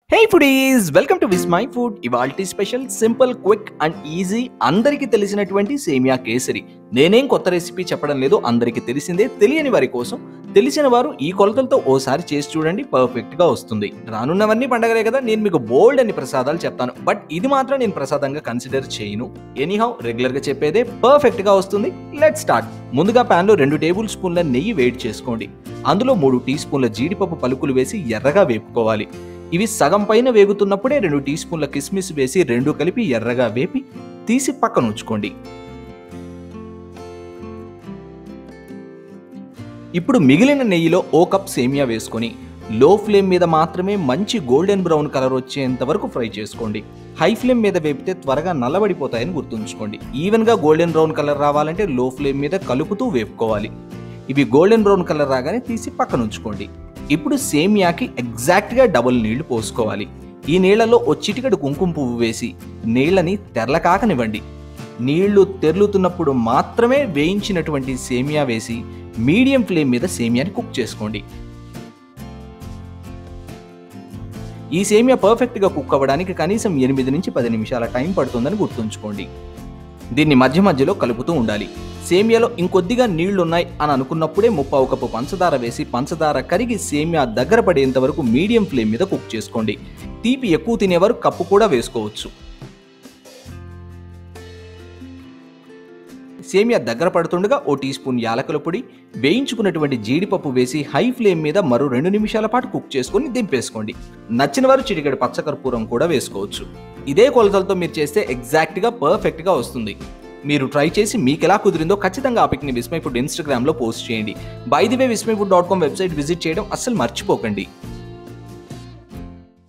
hey foodies welcome to Vismai food ఇవాల్టి special simple quick and easy అందరికీ తెలిసినటువంటి సేమియా కేసరి నేనేం కొత్త రెసిపీ చెప్పడం లేదు అందరికీ తెలిసిందే తెలియని వారి కోసం తెలిసిన వారు ఈ కొలతలతో ఓసారి చేసి చూడండి పర్ఫెక్ట్ గా వస్తుంది రానున్నవన్నీ పండగలే కదా నేను మీకు బోల్డ్ అని ప్రసాదాలు చెప్తాను బట్ ఇది మాత్రం నేను ప్రసాదంగా కన్సిడర్ చేయను ఎనీహౌ రెగ్యులర్ గా చెప్పేదే పర్ఫెక్ట్ గా వస్తుంది లెట్ స్టార్ట్ ముందుగా పాన్ లో రెండు టేబుల్ స్పూన్ల నెయ్యి వేడి చేసుకోండి అందులో మూడు టీ స్పూన్ల జీడిపప్పు పలుకులు వేసి ఎర్రగా వేపుకోవాలి ఇవి సగం పైన వేగుతున్నప్పుడే రెండు టీ స్పూన్ల కిస్మిస్ వేసి రెండు కలిపి ఎర్రగా వేపి తీసి పక్కన ఉంచుకోండి ఇప్పుడు మిగిలిన నెయ్యిలో ఓ కప్ సేమియా వేసుకొని లో ఫ్లేమ్ మీద మాత్రమే మంచి గోల్డెన్ బ్రౌన్ కలర్ వచ్చేంత వరకు ఫ్రై చేసుకోండి హై ఫ్లేమ్ మీద వేపితే త్వరగా నల్లబడిపోతాయని గుర్తుంచుకోండి ఈవెన్గా గోల్డెన్ బ్రౌన్ కలర్ రావాలంటే లో ఫ్లేమ్ మీద కలుపుతూ వేపుకోవాలి ఇవి గోల్డెన్ బ్రౌన్ కలర్ రాగానే తీసి పక్కన ఉంచుకోండి ఇప్పుడు సేమియాకి ఎగ్జాక్ట్గా డబుల్ నీళ్లు పోసుకోవాలి ఈ నీళ్లలో ఓ చిటికెడు కుంకుమ పువ్వు వేసి నీళ్ళని తెరలకాకనివ్వండి నీళ్లు తెరులుతున్నప్పుడు మాత్రమే వేయించినటువంటి సేమియా వేసి మీడియం ఫ్లేమ్ మీద సేమియాని కుక్ చేసుకోండి ఈ సేమియా పర్ఫెక్ట్గా కుక్ అవ్వడానికి కనీసం ఎనిమిది నుంచి పది నిమిషాల టైం పడుతుందని గుర్తుంచుకోండి దీన్ని మధ్య మధ్యలో కలుపుతూ ఉండాలి సేమియాలో ఇంకొద్దిగా నీళ్లున్నాయి అని అనుకున్నప్పుడే ముప్పావు కప్పు పంచదార వేసి పంచదార కరిగి సేమియా దగ్గర పడేంత వరకు మీడియం ఫ్లేమ్ మీద కుక్ చేసుకోండి తీపి ఎక్కువ తినేవారు కప్పు కూడా వేసుకోవచ్చు సేమియా దగ్గర పడుతుండగా ఓ టీ స్పూన్ యాలకుల పొడి వేయించుకున్నటువంటి జీడిపప్పు వేసి హై ఫ్లేమ్ మీద మరో రెండు నిమిషాల పాటు కుక్ చేసుకొని దింపేసుకోండి నచ్చిన వారు చిటికెడు పచ్చకర్పూరం కూడా వేసుకోవచ్చు ఇదే కొలతలతో మీరు చేస్తే ఎగ్జాక్ట్గా పర్ఫెక్ట్గా వస్తుంది మీరు ట్రై చేసి మీకు ఎలా కుదిరిందో ఖచ్చితంగా ఆ పిక్ని విస్మై ఫుడ్ ఇన్స్టాగ్రామ్లో పోస్ట్ చేయండి by the way Vismai food dot com website visit చేయడం అస్సలు మర్చిపోకండి